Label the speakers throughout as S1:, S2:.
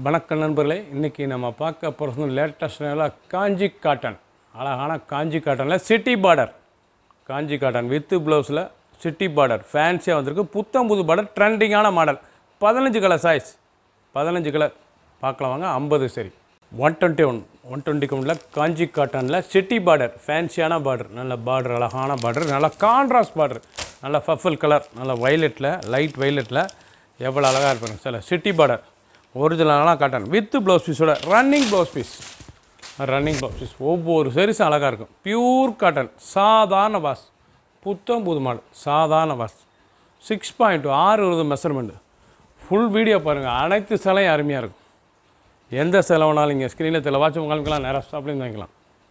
S1: வணக்கம் நண்பர்களே இன்றைக்கி நம்ம பார்க்க போகிறது லேட்டஸ்ட் காஞ்சி காட்டன் அழகான காஞ்சி காட்டனில் சிட்டி பார்டர் காஞ்சி காட்டன் வித்து ப்ளவுஸில் சிட்டி பார்டர் ஃபேன்சியாக வந்திருக்கு புத்தம் புது பார்டர் ட்ரெண்டிங்கான மாடல் பதினஞ்சு கலர் சைஸ் பதினஞ்சு கலர் பார்க்கலாம் வாங்க ஐம்பது சரி one twenty one one twenty ஒனில் காஞ்சி காட்டனில் சிட்டி பார்டர் ஃபேன்சியான பார்டர் நல்ல பார்டர் அழகான பார்டர் நல்ல கான்ட்ராஸ்ட் பார்டர் நல்ல ஃபஃபல் கலர் நல்ல வைலட்டில் லைட் வைலட்டில் எவ்வளோ அழகாக இருப்பாங்க சில சிட்டி பார்டர் ஒரிஜினலான காட்டன் வித் ப்ளவுஸ் பீஸோட running blouse piece running blouse piece ஒவ்வொரு சரிசும் அழகாக இருக்கும் பியூர் காட்டன் சாதாரண வாஸ் புத்தம் புது மாடல் சாதாரண வாஸ் சிக்ஸ் பாயிண்ட் ஆறு இருபது மெஷர்மெண்ட்டு ஃபுல் வீடியோ பாருங்கள் அனைத்து சிலையும் அருமையாக இருக்கும் எந்த சிலை வேணாலும் இங்கே ஸ்க்ரீனில் தெரியல வாட்ச் உங்களுக்கெல்லாம் நேராக ஸ்டாப்லேயும் வாங்கிக்கலாம்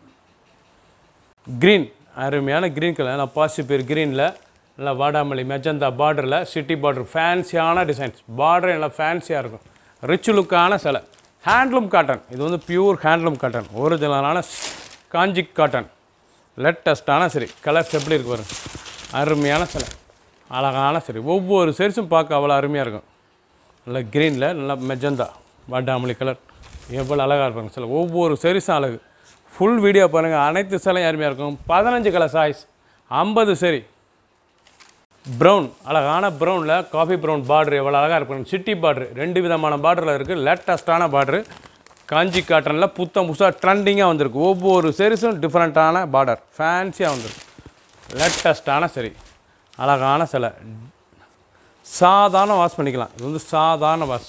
S1: க்ரீன் அருமையான க்ரீன் கலர் நல்லா பாசி பேர் க்ரீனில் நல்லா வாடாமல்லி மெஜந்தா பார்டரில் சிட்டி பார்டர் ஃபேன்சியான டிசைன்ஸ் பார்டர் நல்லா ஃபேன்சியாக இருக்கும் ரிச் லுக்கான சிலை ஹேண்ட்லூம் காட்டன் இது வந்து பியூர் ஹேண்ட்லூம் காட்டன் ஒரிஜினலான காஞ்சி காட்டன் லேட்டஸ்டான சரி கலர்ஸ் எப்படி இருக்கு பாருங்க அருமையான சிலை அழகான சரி ஒவ்வொரு சரிசும் பார்க்க அவ்வளோ அருமையாக இருக்கும் நல்ல க்ரீனில் நல்லா மெஜந்தா வாடாமல்லி கலர் எவ்வளோ அழகாக இருப்பாங்க சில ஒவ்வொரு சரிசும் அழகு ஃபுல் வீடியோ பாருங்கள் அனைத்து சிலையும் அருமையாக இருக்கும் பதினஞ்சு கலர் சாய்ஸ் ஐம்பது சரி ப்ரௌன் அழகான ப்ரௌனில் காஃபி ப்ரௌன் பார்டர் எவ்வளோ அழகாக இருக்கும் சிட்டி பார்டர் ரெண்டு விதமான பார்டரில் இருக்குது லேட்டஸ்ட்டான பார்டரு காஞ்சி காட்டனில் புத்தம் புதுசாக ட்ரெண்டிங்காக வந்திருக்கு ஒவ்வொரு சரிசும் டிஃப்ரெண்ட்டான பார்டர் ஃபேன்சியாக வந்திருக்கு லேட்டஸ்ட்டான சரி அழகான சிலை சாதாரண வாஷ் பண்ணிக்கலாம் இது வந்து சாதாரண வாஷ்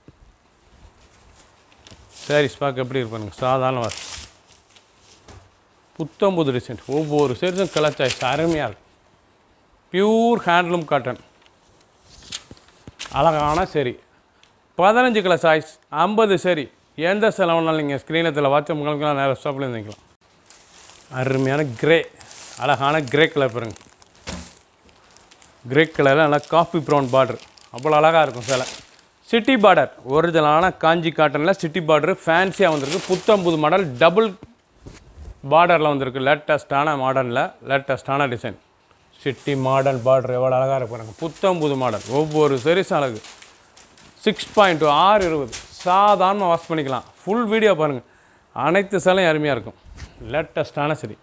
S1: சாரீஸ் பார்க்க எப்படி இருப்பாங்க சாதாரண வாஷ் புத்தம் புது டிசைன் ஒவ்வொரு சரிசும் கலர் சாய்ஸ் அருமையாக இருக்கும் பியூர் ஹேண்ட்லூம் காட்டன் அழகான சரி பதினஞ்சு கலர் சாய்ஸ் ஐம்பது சரி எந்த செலவுனாலும் நீங்கள் ஸ்க்ரீனத்தில் வாட்ச் உங்களுக்குலாம் நேரம் ஸ்டாப்பில் இருந்துக்கலாம் அருமையான கிரே அழகான கிரே கலர் பாருங்க கிரே கலரில் நல்லா காஃபி ப்ரௌன் பார்டர் அவ்வளோ அழகாக இருக்கும் சிலை சிட்டி பார்டர் ஒரிஜினலான காஞ்சி காட்டனில் சிட்டி பார்டர் ஃபேன்சியாக வந்திருக்கு புத்தம் புது மாடல் டபுள் பார்டரில் வந்திருக்கு லேட்டஸ்ட்டான மாடலில் லேட்டஸ்ட்டான டிசைன் சிட்டி மாடல் பார்டர் எவ்வளோ அழகாக இருக்கு பாருங்க புத்தம் புது மாடல் ஒவ்வொரு சரிசும் அழகு சிக்ஸ் பாயிண்ட் ஆறு இருபது சாதாரணமாக வாஷ் பண்ணிக்கலாம் ஃபுல் வீடியோ பாருங்கள் அனைத்து சிலையும் அருமையாக இருக்கும் லேட்டஸ்ட்டான சரி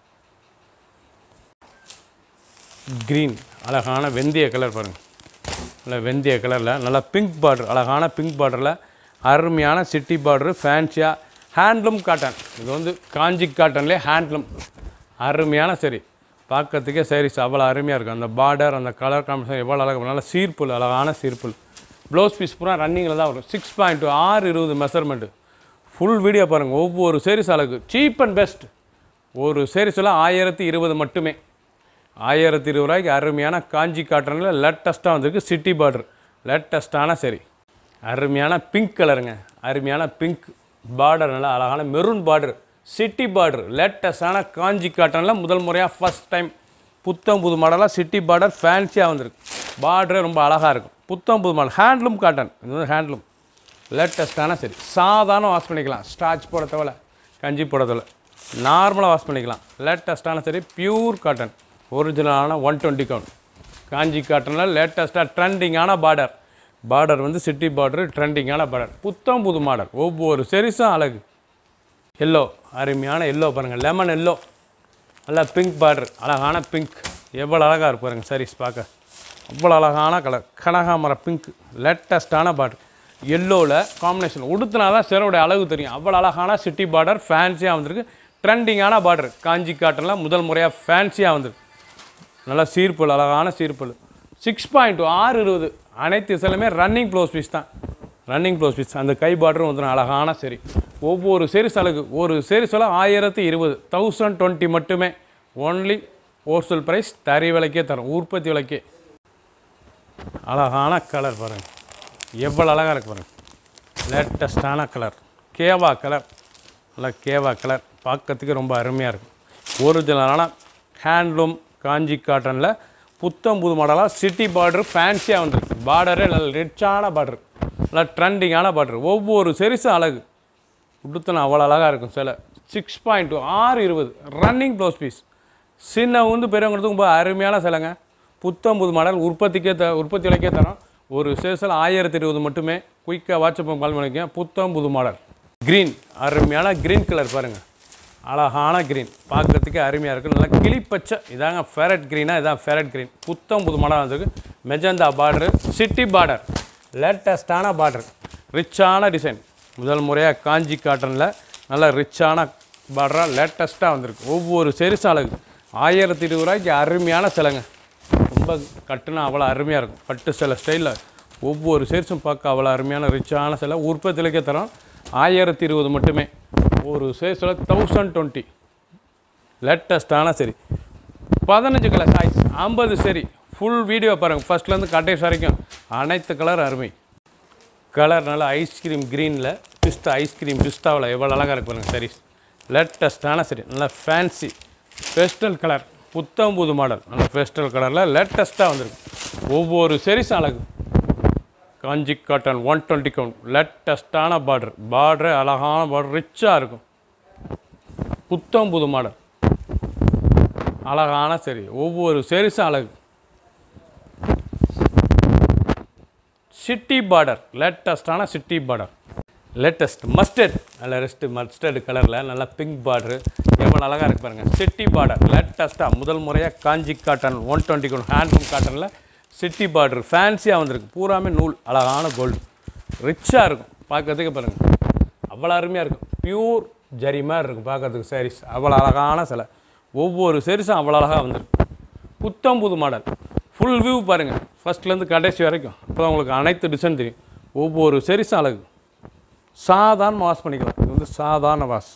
S1: க்ரீன் அழகான வெந்தய கலர் பாருங்கள் நல்ல வெந்தய கலரில் நல்லா பிங்க் பார்டர் அழகான பிங்க் பார்டரில் அருமையான சிட்டி பார்டரு ஃபேன்சியாக ஹேண்ட்லூம் காட்டன் இது வந்து காஞ்சி காட்டன்லேயே ஹேண்ட்லூம் அருமையான சரி பார்க்கறதுக்கே sarees அவ்வளோ அருமையாக இருக்கும் அந்த பார்டர் அந்த கலர் காம்பினேஷன் எவ்வளோ அழகாக நல்ல சீர்புல் அழகான சீர்புல் ப்ளவுஸ் பீஸ் பூரா ரன்னிங்கில் தான் வரும் சிக்ஸ் பாயிண்ட் ஆறு இருபது மெஷர்மெண்ட்டு ஃபுல் வீடியோ பாருங்கள் ஒவ்வொரு sarees அழகு சீப் அண்ட் பெஸ்ட் ஒரு sareesல ஆயிரத்தி இருபது மட்டுமே ஆயிரத்தி இருபது ரூபாய்க்கு அருமையான காஞ்சி காட்டனில் லேட்டஸ்ட்டாக வந்திருக்கு சிட்டி பார்டர் லேட்டஸ்ட்டான சரி அருமையான பிங்க் கலருங்க அருமையான பிங்க் பார்டர் நல்லா அழகான மெரூன் பார்டர் சிட்டி பார்டர் லேட்டஸ்டான காஞ்சி காட்டனில் முதல் முறையாக ஃபஸ்ட் டைம் புத்தம் புது மாடலாக சிட்டி பார்டர் ஃபேன்சியாக வந்திருக்கு பார்டரே ரொம்ப அழகாக இருக்கும் புத்தம் புது மாடல் ஹேண்ட்லூம் காட்டன் இது வந்து ஹேண்ட்லூம் லேட்டஸ்ட்டான சரி சாதாரண வாஷ் பண்ணிக்கலாம் ஸ்டார்ச் போட தேவையில்ல கஞ்சி போட தேவையில்ல நார்மலாக வாஷ் பண்ணிக்கலாம் லேட்டஸ்ட்டான சரி பியூர் காட்டன் ஒரிஜினலான ஒன் டுவெண்ட்டி கவுண்ட் காஞ்சி காட்டனில் லேட்டஸ்ட்டாக ட்ரெண்டிங்கான பார்டர் பார்டர் வந்து சிட்டி பார்டர் ட்ரெண்டிங்கான பார்டர் புத்தம் புது மாடல் ஒவ்வொரு சரிசும் அழகு எல்லோ அருமையான எல்லோ பாருங்கள் லெமன் எல்லோ நல்லா பிங்க் பார்டர் அழகான பிங்க் எவ்வளோ அழகாக இருக்கு பாருங்க sarees பார்க்க அவ்வளோ அழகான கலர் கனகாமர பிங்க் லேட்டஸ்ட்டான பார்டர் எல்லோவில் காம்பினேஷன் உடுத்தினா தான் சிறவுடைய அழகு தெரியும் அவ்வளோ அழகான சிட்டி பார்டர் ஃபேன்சியாக வந்திருக்கு ட்ரெண்டிங்கான பார்டர் காஞ்சி காட்டனில் முதல் முறையாக ஃபேன்சியாக வந்திருக்கு நல்லா சீர்புல் அழகான சீர்புல் சிக்ஸ் பாயிண்ட் ஆறு இருபது அனைத்து இசையிலுமே ரன்னிங் ப்ளவுஸ் பீஸ் தான் ரன்னிங் ப்ளவுஸ் பீஸ் அந்த கை பார்டரும் வந்துடும் அழகான சரி ஒவ்வொரு செரிஸ் அழகு ஒரு செரிசல ஆயிரத்தி இருபது தௌசண்ட் டுவெண்ட்டி மட்டுமே ஒன்லி ஹோல்சேல் ப்ரைஸ் தறி விலைக்கே தரும் உற்பத்தி விலைக்கே அழகான கலர் பாருங்கள் எவ்வளோ அழகாக இருக்கு பாருங்கள் லேட்டஸ்டான கலர் கேவா கலர் நல்லா கேவா கலர் பார்க்கறதுக்கு ரொம்ப அருமையாக இருக்கும் ஒரிஜினலான ஹேண்ட்லூம் காஞ்சி காட்டனில் புத்தம் புது மாடலாக சிட்டி பார்டர் ஃபேன்சியாக வந்திருக்கு பார்டரே நல்ல ரிச்சான பார்டர் நல்லா ட்ரெண்டிங்கான பார்டர் ஒவ்வொரு செரிசும் அழகு உடுத்தினா அவ்வளோ அழகாக இருக்கும் சில சிக்ஸ் பாயிண்ட் ஆறு இருபது ரன்னிங் ப்ளவுஸ் பீஸ் சின்ன வந்து பெரியவங்களுக்கு ரொம்ப அருமையான சிலைங்க புத்தம் புது மாடல் உற்பத்திக்கே த உற்பத்தி விலைக்கே தரோம் ஒரு சேல்ஸில் ஆயிரத்தி இருபது மட்டுமே குயிக்காக வாட்ஸ்அப் கால் பண்ணிக்க புத்தம் புது மாடல் க்ரீன் அருமையான க்ரீன் கலர் பாருங்கள் அழகான க்ரீன் பார்க்கறதுக்கே அருமையாக இருக்குது நல்லா கிளிப்பச்சை இதாங்க ஃபேரட் க்ரீனாக இதான் ஃபேரட் க்ரீன் புத்தம் புது மாடல் வந்திருக்கு மெஜந்தா பார்டரு சிட்டி பார்டர் லேட்டஸ்டான பார்டர் ரிச்சான டிசைன் முதல் முறையாக காஞ்சி காட்டனில் நல்ல ரிச்சான பார்டராக லேட்டஸ்ட்டாக வந்திருக்கு ஒவ்வொரு செரிசு அழகு ஆயிரத்தி இருபது ரூபாய்க்கு அருமையான சிலைங்க ரொம்ப கட்டுனா அவ்வளோ அருமையாக இருக்கும் பட்டு சில ஸ்டைலில் ஒவ்வொரு சேர்ஸும் பார்க்க அவ்வளோ அருமையான ரிச்சான சிலை உற்பத்தியிலேயே தரோம் ஆயிரத்தி இருபது மட்டுமே ஒரு சேர்ஸில் தௌசண்ட் டுவெண்ட்டி லேட்டஸ்ட்டான சரி பதினஞ்சு கலர் சாய்ஸ் ஐம்பது சரி ஃபுல் வீடியோ பாருங்கள் ஃபஸ்ட்லேருந்து கடைசி வரைக்கும் அனைத்து கலர் அருமை கலர் நல்லா ஐஸ்கிரீம் க்ரீனில் பிஸ்தா ஐஸ்கிரீம் பிஸ்தாவில் எவ்வளோ அழகாக இருக்கு பாருங்கள் சரி லேட்டஸ்ட்டான சரி நல்லா ஃபேன்சி பேஸ்டல் கலர் புத்தம் புது மாடல் நல்ல பேஸ்டல் கலரில் லேட்டஸ்ட்டாக வந்திருக்கு ஒவ்வொரு செரிஸ் அழகு Kanchi cotton one twenty count லேட்டஸ்ட்டான பார்டர் பார்டர் அழகான பார்டர் ரிச்சாக இருக்கும் புத்தம் புது மாடல் அழகான சரி ஒவ்வொரு செரிசும் அழகு சிட்டி பார்டர் லேட்டஸ்டான சிட்டி பார்டர் லேட்டஸ்ட் மஸ்டர்ட் நல்ல ரெஸ்ட் மஸ்டர்டு கலரில் நல்லா பிங்க் பார்டரு எவ்வளோ அழகாக இருக்கு பாருங்கள் சிட்டி பார்டர் லேட்டஸ்ட்டாக முதல் முறையாக காஞ்சி காட்டன் ஒன் டுவெண்ட்டி கோல் ஹேண்ட்லூம் காட்டனில் சிட்டி பார்டர் ஃபேன்சியாக வந்திருக்கு பூராமே நூல் அழகான கோல்டு ரிச்சாக இருக்கும் பார்க்கறதுக்கு பாருங்கள் அவ்வளோ அருமையாக இருக்கும் பியூர் ஜரி மாதிரி இருக்கும் பார்க்கறதுக்கு சாரீஸ் அவ்வளோ அழகான சிலை ஒவ்வொரு சாரீஸும் அவ்வளோ அழகாக வந்திருக்கு புத்தம் புது மாடல் ஃபுல் வியூ பாருங்கள் ஃபஸ்ட்லேருந்து கடைசி வரைக்கும் அப்போ உங்களுக்கு அனைத்து டிசைன் தெரியும் ஒவ்வொரு செரிசும் அழகு சாதாரண வாஷ் பண்ணிக்கலாம் இது வந்து சாதாரண வாஷ்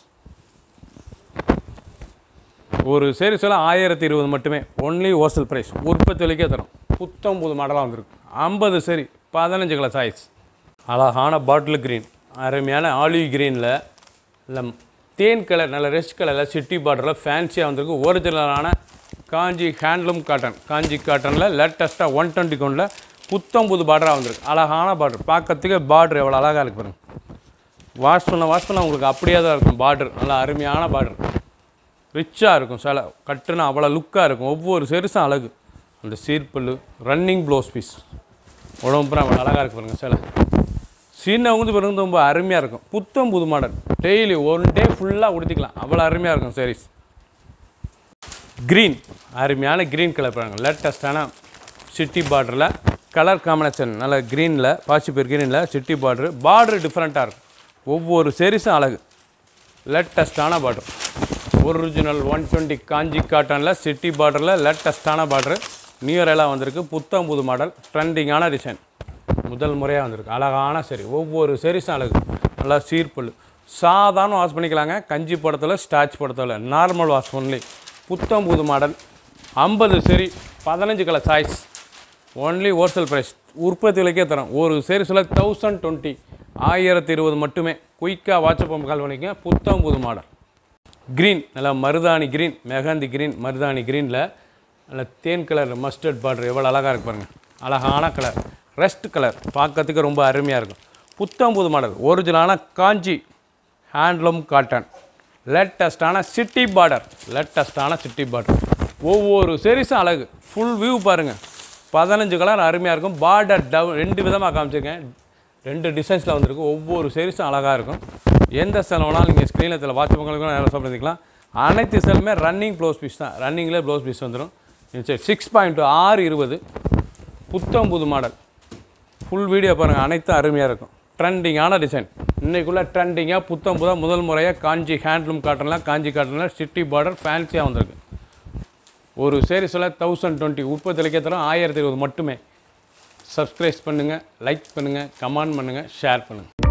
S1: ஒரு சீரீஸில் ஆயிரத்தி இருபது மட்டுமே ஒன்லி ஹோல்சேல் ப்ரைஸ் உற்பத்தி விலைக்கே தரும் புத்தம் புது மாடலாக வந்திருக்கு ஐம்பது சரி பதினஞ்சு கலர் சாய்ஸ் அழகான பாட்டில் க்ரீன் அருமையான ஆலிவ் க்ரீனில் இல்லை தேன் கலர் நல்ல ரெஸ்ட் கலரில் சிட்டி பார்டரில் ஃபேன்சியாக வந்திருக்கு ஒரிஜினலான காஞ்சி ஹேண்ட்லூம் காட்டன் காஞ்சி காட்டனில் லேட்டஸ்ட்டாக ஒன் டுவெண்ட்டி கவுண்டில் புத்தம் புது பார்டராக வந்திருக்கு அழகான பார்டர் பார்க்கறதுக்கே பார்டர் எவ்வளோ அழகாக இருக்கு பாருங்க வாஷ் பண்ண வாஷ் பண்ண உங்களுக்கு அப்படியே தான் இருக்கும் பார்டர் நல்லா அருமையான பார்டர் ரிச்சாக இருக்கும் சில கட்டுனா அவ்வளோ லுக்காக இருக்கும் ஒவ்வொரு செருசும் அழகு அந்த சீர்பல்லு ரன்னிங் ப்ளவுஸ் பீஸ் உடம்பு பூரா அவ்வளோ அழகாக இருக்கு பாருங்க சில சின்னவங்க பிறகு ரொம்ப அருமையாக இருக்கும் புத்தம் புது மாடல் டெய்லி ஒன் டே ஃபுல்லாக உடுத்திக்கலாம் அவ்வளோ அருமையாக இருக்கும் சாரீஸ் க்ரீன் அருமையான க்ரீன் கலர் பாருங்க லேட்டஸ்டான சிட்டி பார்டரில் கலர் காம்பினேஷன் நல்ல க்ரீனில் பாசிப்பேர் க்ரீனில் சிட்டி பார்டரு பார்டர் டிஃப்ரெண்ட்டாக இருக்கும் ஒவ்வொரு செரிசும் அழகு லேட்டஸ்டான border original one twenty Kanchi காட்டனில் சிட்டி பார்டரில் லேட்டஸ்டான பார்டரு நியூ எல்லாம் வந்திருக்கு புத்தம் புது மாடல் ட்ரெண்டிங்கான டிசைன் முதல் முறையாக வந்திருக்கு அழகான சரி ஒவ்வொரு செரிசும் அழகு நல்லா சீர்பல் சாதாரண வாஷ் பண்ணிக்கலாங்க கஞ்சி படத்தில் ஸ்டாச் படத்தில் நார்மல் வாஷ் ஒன்லி புத்தம் புது மாடல் ஐம்பது சரி பதினஞ்சு colour choice only wholesale price உற்பத்தி விலைக்கே தரோம் ஒரு சீரிஸில் தௌசண்ட் டுவெண்ட்டி ஆயிரத்தி இருபது மட்டுமே குயிக்காக வாட்ஸ்அப் கால் பண்ணிக்கங்க புத்தம் புது மாடல் க்ரீன் நல்லா மருதாணி க்ரீன் மெகந்தி க்ரீன் மருதாணி க்ரீனில் நல்ல தேன் கலர் மஸ்டர்ட் பார்டர் எவ்வளோ அழகாக இருக்கு பாருங்க அழகான கலர் ரெஸ்ட் கலர் பார்க்கறதுக்கு ரொம்ப அருமையாக இருக்கும் புத்தம் புது மாடல் ஒரிஜினலான காஞ்சி ஹேண்ட்லூம் காட்டன் லேட்டஸ்டான சிட்டி பார்டர் லேட்டஸ்டான சிட்டி பார்டர் ஒவ்வொரு செரிஸும் அழகு ஃபுல் வியூ பாருங்கள் பதினஞ்சு கலர் அருமையாக இருக்கும் பார்டர் டவ் ரெண்டு விதமாக காமிச்சிருக்கேன் ரெண்டு டிசைன்ஸில் வந்திருக்கு ஒவ்வொரு செரிஸும் அழகாக இருக்கும் எந்த செலவுனாலும் நீங்கள் ஸ்க்ரீனில் இதில் வாட்ச் உங்களுக்கு நேரம் சாப்பிட்டுக்கலாம் அனைத்து செல்லுமே ரன்னிங் ப்ளவுஸ் பீஸ் தான் ரன்னிங்கில் ப்ளவுஸ் பீஸ் வந்துடும் சரி சிக்ஸ் பாயிண்ட் ஆறு இருபது புத்தம் புது மாடல் ஃபுல் வீடியோ பாருங்கள் அனைத்தும் அருமையாக இருக்கும் ட்ரெண்டிங்கான டிசைன் இன்றைக்குள்ளே ட்ரெண்டிங்காக புத்தம் புதாக முதல் முறையாக காஞ்சி ஹேண்ட்லூம் காட்டனில் காஞ்சி காட்டனில் சிட்டி பார்டர் ஃபேன்சியாக வந்திருக்கு ஒரு சீரிஸில் தௌசண்ட் டுவெண்ட்டி உற்பத்தி இலக்கிய தரம் ஆயிரத்தி இருபது மட்டுமே சப்ஸ்கிரைப் பண்ணுங்கள் லைக் பண்ணுங்கள் கமெண்ட் பண்ணுங்கள் ஷேர் பண்ணுங்கள்